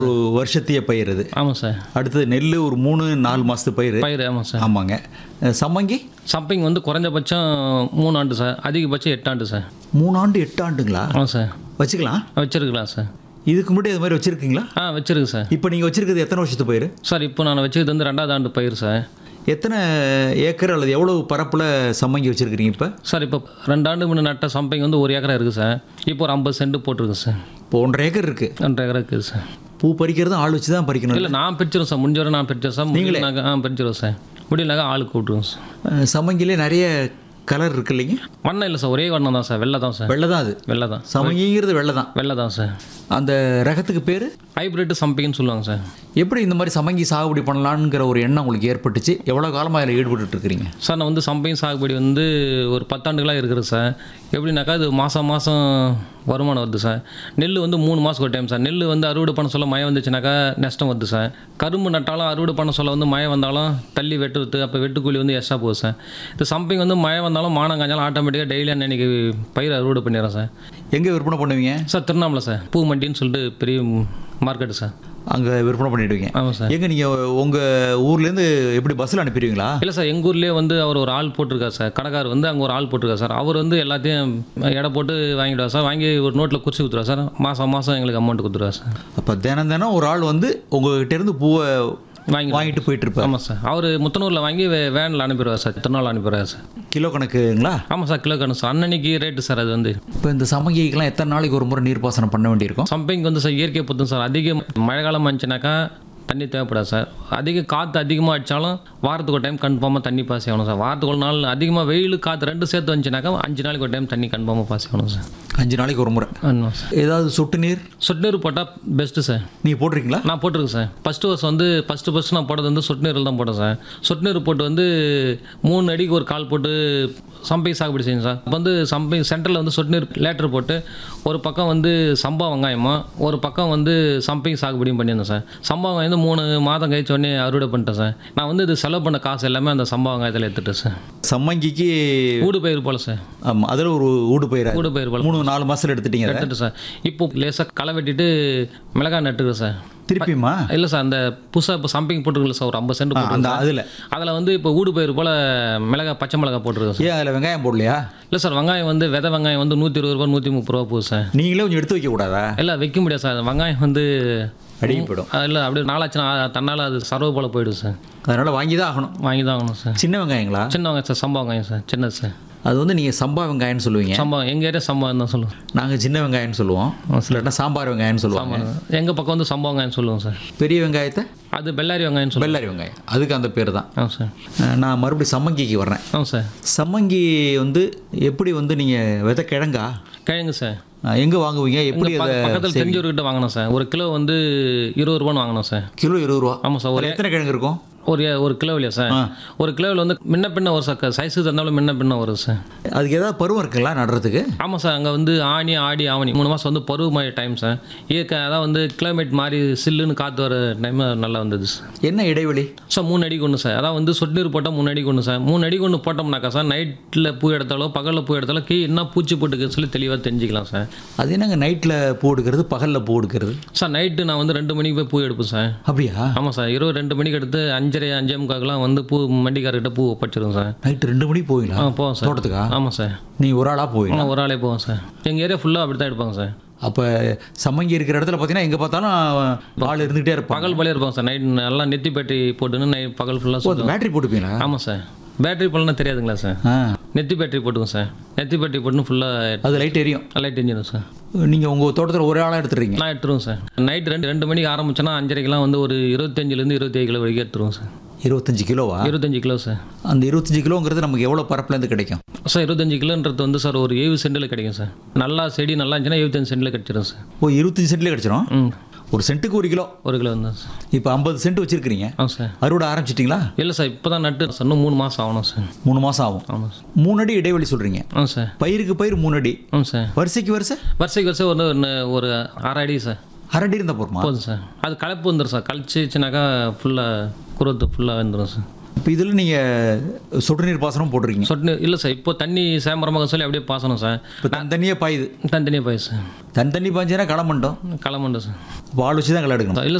ஒரு வருஷத்திய பயிர் இது ஆமாம் சார் அடுத்தது நெல் ஒரு மூணு நாலு மாதத்து பயிர் பயிர் ஆமாம் சார் ஆமாங்க அஹ் சம்மங்கி சம்பிங் வந்து குறைஞ்சபட்சம் மூணு ஆண்டு சார் அதிகபட்சம் எட்டு ஆண்டு சார் மூணு ஆண்டு எட்டு ஆண்டுங்களா ஆமாம் சார் வச்சுக்கலாம் வச்சிருக்கலாம் சார் இதுக்கு முன்னாடி இது மாதிரி வச்சுருக்கீங்களா ஆ வச்சிருக்கு சார் இப்போ நீங்கள் வச்சுருக்கிறது எத்தனை வருஷத்து பயிர் சார் இப்போ நான் வச்சது வந்து ரெண்டாவது ஆண்டு பயிர் சார் எத்தனை ஏக்கர் அல்லது எவ்வளவு பரப்பில் சம்மங்கி வச்சுருக்கிறீங்க இப்போ சார் இப்போ ரெண்டு ஆண்டு முன்ன நட்ட சம்பிங் வந்து ஒரு ஏக்கரா இருக்குது சார் இப்போ ஒரு ஐம்பது சென்ட் போட்டிருக்கு சார் இப்போ ஒன்றரை ஏக்கர் இருக்குது ரெண்டு ஏக்கரா இருக்குது சார் பூ பறிக்கிறதும் ஆள் வச்சு தான் பறிக்கணும் இல்லை நான் பிரிச்சிருவேன் சார் முடிஞ்ச வரை நான் பிரிச்சேன் சார் முடியலனாக்கா ஆ பிரிச்சிருவேன் சார் முடியலனாக்கா ஆளுக்கு கூப்பிட்டுருவோம் சார் அஹ் சம்மங்கிலே நிறைய கலர் இருக்கு இல்லைங்க வண்ணம் இல்லை சார் ஒரே வண்ணம் தான் சார் வெள்ளை தான் சார் வெள்ளை தான் அது வெள்ளை தான் சமங்கிங்கிறது வெள்ளை தான் வெள்ளை தான் சார் அந்த ரகத்துக்கு பேர் ஹைப்ரிட் சம்பிங்னு சொல்லுவாங்க சார் எப்படி இந்த மாதிரி சமங்கி சாகுபடி பண்ணலாங்கிற ஒரு எண்ணம் உங்களுக்கு ஏற்பட்டுச்சு எவ்வளோ காலமாக அதில் ஈடுபட்டு இருக்கிறீங்க சார் நான் வந்து சம்பையும் சாகுபடி வந்து ஒரு பத்தாண்டுகளாக இருக்குது சார் எப்படின்னாக்கா இது மாதம் மாதம் வருமானம் வருது சார் நெல் வந்து மூணு மாதம் ஒரு டைம் சார் நெல் வந்து அறுவடை பண்ண சொல்ல மழை வந்துச்சுனாக்கா நஷ்டம் வருது சார் கரும்பு நட்டாலும் அறுவடை பண்ண சொல்ல வந்து மழை வந்தாலும் தள்ளி வெட்டுறது அப்போ வெட்டுக்கூலி வந்து எக்ஸ்ட்ரா போகுது சார் இது சம்பிங் வந்து மழை வந்தாலும் மானம் காஞ்சாலும் ஆட்டோமேட்டிக்காக டெய்லி அன்னைக்கு பயிர் அறுவடை பண்ணிடுறேன் சார் எங்கே விற்பனை பண்ணுவீங்க சார் திருவண்ணாமலை சார் பூ மண்டின்னு சொல்லிட்டு பெரிய மார்க்கெட்டு சார் அங்கே விற்பனை பண்ணிடுவீங்க ஆமாம் சார் எங்கே நீங்கள் உங்கள் ஊர்லேருந்து எப்படி பஸ்ஸில் அனுப்பிடுவீங்களா இல்லை சார் எங்கள் ஊர்லேயே வந்து அவர் ஒரு ஆள் போட்டிருக்காரு சார் கடைக்கார் வந்து அங்கே ஒரு ஆள் போட்டிருக்காரு சார் அவர் வந்து எல்லாத்தையும் எடை போட்டு வாங்கிடுவார் சார் வாங்கி ஒரு நோட்டில் குறிச்சு கொடுத்துருவார் சார் மாதம் மாதம் எங்களுக்கு அமௌண்ட் கொடுத்துருவார் சார் அப்போ தினம் தினம் ஒரு ஆள் வந்து உங்ககிட்ட இருந்து பூவை வாங்கி வாங்கிட்டு போயிட்டு இருப்பார் ஆமாம் சார் அவர் முத்தனூரில் வாங்கி வே- வேனில் அனுப்பிடுவார் சார் திருநாள் அனுப்பிடுவார் சார் கிலோ கணக்குங்களா ஆமாம் சார் கிலோ கணக்கு சார் அன்னன்னைக்கு ரேட்டு சார் அது வந்து இப்போ இந்த சமங்கிக்கெல்லாம் எத்தனை நாளைக்கு ஒரு முறை நீர்ப்பாசனம் பண்ண வேண்டியிருக்கும் சம்பிங் வந்து சார் இயற்கை பொறுத்தும் சார் அதிக மழை காலம் வந்துச்சுனாக்கா தண்ணி தேவைப்படாது சார் அதிக காற்று அதிகமாக அடித்தாலும் வாரத்துக்கு ஒரு டைம் கன்ஃபார்மாக தண்ணி பாஸ் ஆகணும் சார் வாரத்துக்கு ஒரு நாள் அதிகமாக வெயில் காற்று ரெண்டு சேர்த்து வந்துச்சுனாக்கா அஞ்சு நாளைக்கு ஒரு டைம் தண்ணி கன்ஃபார்மாக பாஸ் ஆகணும் சார் அஞ்சு நாளைக்கு ஒரு முறை ஆமாம் சார் ஏதாவது சொட்டு நீர் சொட்டு நீர் போட்டால் பெஸ்ட்டு சார் நீங்கள் போட்டிருக்கீங்களா நான் போட்டிருக்கேன் சார் ஃபஸ்ட்டு வருஷம் வந்து ஃபஸ்ட்டு ஃபஸ்ட்டு நான் போட்டது வந்து சொட்டு நீரில் தான் போட்டேன் சார் சொட்டு நீர் போட்டு வந்து மூணு அடிக்கு ஒரு கால் போட்டு சம்பை சாகுபடி செஞ்சேன் சார் அப்போ வந்து சம்பை சென்டரில் வந்து சொட்டு நீர் லேட்டர் போட்டு ஒரு பக்கம் வந்து சம்பா வெங்காயமும் ஒரு பக்கம் வந்து சம்பை சாகுபடியும் பண்ணியிருந்தேன் சார் சம்பா வெங்காயம் வந்து மூணு மாதம் கழிச்ச உடனே அறுவடை பண்ணிட்டேன் சார் நான் வந்து இது செலவு பண்ண காசு எல்லாமே அந்த சம்பா வெங்காயத்தில் எடுத்துட்டேன் சார் சம்மங்கிக்கு ஊடு பயிர் போல சார் ஆமாம் அதில் ஒரு ஊடு பயிர் ஊடு பயிர் போல மூணு நாலு மாதத்தில் எடுத்துட்டீங்க அதை. எடுத்துட்டு சார் இப்போ லேசாக களை வெட்டிட்டு மிளகாய் நட்டுக்கிறேன் சார் திருப்பியுமா இல்லை சார் அந்த புதுசாக இப்போ சம்பிங் போட்டுருக்கல சார் ஒரு ஐம்பது சென்ட் ஆ, போட்டு அந்த அதில் அதில் வந்து இப்போ ஊடு பயிர் போல் மிளகாய் பச்சை மிளகாய் போட்டிருக்கோம் சார் ஏன் அதில் வெங்காயம் போடலையா இல்லை சார் வெங்காயம் வந்து விதை வெங்காயம் வந்து நூற்றி இருபது ரூபா நூற்றி முப்பது ரூபா போகுது சார் நீங்களே கொஞ்சம் எடுத்து வைக்கக்கூடாதா இல்லை வைக்க முடியாது சார் வெங்காயம் வந்து அடிக்கி போயிடும் இல்லை அப்படியே நாளாச்சுன்னா தன்னால் அது சரவு போல் போயிடும் சார் அதனால் வாங்கி தான் ஆகணும் வாங்கி தான் ஆகணும் சார் சின்ன வெங்காயங்களா சின்ன வெங்காயம் சார் சம்பா வெங்காயம் சார் சின்னது சார் அது வந்து நீங்கள் சம்பா வெங்காயம்னு சொல்லுவீங்க சம்பா எங்கள் ஏரியா சம்பா தான் சொல்லுவோம் நாங்கள் சின்ன வெங்காயம்னு சொல்லுவோம் இல்லாட்டா சாம்பார் வெங்காயம்னு சொல்லுவாங்க எங்கள் பக்கம் வந்து சம்பா வெங்காயம் சொல்லுவோம் சார் பெரிய வெங்காயத்தை அது பெல்லாரி வெங்காயம் சொல்லுவோம் பெல்லாரி வெங்காயம் அதுக்கு அந்த பேர் தான் ஆ சார் அஹ் நான் மறுபடியும் சம்மங்கிக்கு வர்றேன் ஆ சார் சம்மங்கி வந்து எப்படி வந்து நீங்கள் விதை கிழங்கா கிழங்கு சார் எங்கே வாங்குவீங்க எப்படி அதை பக்கத்தில் தெரிஞ்சவர்கிட்ட வாங்கினோம் சார் ஒரு கிலோ வந்து இருபது ரூபான்னு வாங்கினோம் சார் கிலோ இருபது ரூபா ஆமாம் சார் ஒரு அதில் எத்தனை கிழங்கு இருக்கும் ஒரு ஒரு கிலோ இல்லையா சார் ஒரு கிலோவில் வந்து முன்ன பின்ன வரும் சார் சைஸு தந்தாலும் முன்ன பின்ன வரும் சார் அதுக்கு ஏதாவது பருவம் இருக்குங்களா நடுறதுக்கு ஆமாம் சார் அங்கே வந்து ஆணி ஆடி ஆவணி மூணு மாதம் வந்து பருவ மாதிரி டைம் சார் இயற்கை அதான் வந்து கிளைமேட் மாதிரி சில்லுன்னு காற்று வர டைம் நல்லா வந்தது சார் என்ன இடைவெளி சார் மூணு அடிக்கு ஒன்று சார் அதான் வந்து சொட்டு நீர் போட்டால் மூணு அடிக்கு ஒன்று சார் மூணு அடிக்கு ஒன்று போட்டோம்னாக்கா சார் நைட்டில் பூ எடுத்தாலோ பகலில் பூ எடுத்தாலோ கீ என்ன பூச்சி போட்டுக்குன்னு சொல்லி தெளிவாக தெரிஞ்சுக்கலாம் சார் அது என்னங்க நைட்டில் பூ எடுக்கிறது பகலில் பூ எடுக்கிறது சார் நைட்டு நான் வந்து ரெண்டு மணிக்கு போய் பூ எடுப்பேன் சார் அப்படியா ஆமாம் சார் இரவு ரெண்டு மணிக்கு எடுத்து அஞ்சரை அஞ்சே முக்காக்கெல்லாம் வந்து பூ மண்டிக்காரர்கிட்ட பூ ஒப்பச்சிருவோம் சார் நைட்டு ரெண்டு மணிக்கு போவீங்களா ஆ போவோம் சார் தோட்டத்துக்கா ஆமாம் சார் நீ ஒரு ஆளாக போவீங்க நான் ஒரு ஆளே போவோம் சார் எங்கள் ஏரியா ஃபுல்லாக அப்படி தான் எடுப்பாங்க சார் அப்போ சம்மங்கி இருக்கிற இடத்துல பார்த்தீங்கன்னா எங்கே பார்த்தாலும் ஆள் இருந்துகிட்டே இருப்பாங்க பகல் போலே இருப்பாங்க சார் நைட் நல்லா நெத்தி பேட்டரி போட்டுன்னு நைட் பகல் ஃபுல்லாக ஓ, அது பேட்டரி போட்டுப்பீங்களா ஆமாம் சார் பேட்டரி போடலாம் தெரியாதுங்களா சார் ஆ நெத்தி பேட்டரி போட்டுக்கோங்க சார் நெத்தி பேட்டரி போட்டுன்னு ஃபுல்லாக அது லைட் எரியும் லைட் எரிஞ்சிடும் சார் நீங்கள் உங்கள் தோட்டத்தில் ஒரே ஆளாக எடுத்துறீங்க நான் எடுத்துருவோம் சார் நைட் ரெண்டு ரெண்டு மணிக்கு ஆரம்பிச்சோன்னா அஞ்சரைக்கெல்லாம் வந்து ஒரு இருபத்தஞ்சிலேருந்து இருபத்தேழு கிலோ வரைக்கும் எடுத்துருவோம் சார் இருபத்தஞ்சு கிலோவா இருபத்தஞ்சு கிலோ சார் அந்த இருபத்தஞ்சு கிலோங்கிறது நமக்கு எவ்வளோ பரப்புலேருந்து கிடைக்கும் சார் இருபத்தஞ்சு கிலோன்றது வந்து சார் ஒரு ஏழு சென்டில் கிடைக்கும் சார் நல்லா செடி நல்லா இருந்துச்சுன்னா எழுபத்தஞ்சு சென்டில் கிடைச்சிடும் சார் ஓ இருபத்தஞ்சு சென்ட்லேயே கிடச்சிரும் ம் ஒரு சென்ட்டுக்கு ஒரு கிலோ ஒரு கிலோ வந்து சார் இப்போ ஐம்பது சென்ட் வச்சுருக்கிறீங்க ஆ சார் அறுவடை ஆரம்பிச்சிட்டிங்களா இல்லை சார் இப்போ தான் நட்டு சார் இன்னும் மூணு மாதம் ஆகணும் சார் மூணு மாதம் ஆகும் ஆமாம் சார் மூணு அடி இடைவெளி சொல்கிறீங்க ஆ சார் பயிருக்கு பயிர் மூணு அடி ஆமாம் சார் வரிசைக்கு வரிசை வருஷைக்கு வருஷம் ஒரு ஒன்று- ஒரு அரை அடி சார் அரை அடி இருந்தால் போதுமா போதும் சார் அது கலப்பு வந்துடும் சார் கழிச்சிச்சுனாக்கா ஃபுல்லாக குருத்து ஃபுல்லாக வந்துடும் சார் இப்போ இதில் நீங்கள் சொட்டு நீர் பாசனம் போட்டிருக்கீங்க சொட்டு நீர் இல்லை சார் இப்போ தண்ணி சேமரமாக சொல்லி அப்படியே பாசனம் சார் இப்போ தனித்தனியாக பாயுது தனித்தனியாக பாய் சார் தனித்தண்ணி பாய்ஞ்சுன்னா களை மண்டோம் களமண்டை சார் பால் வச்சு தான் களை எடுக்கணும் இல்லை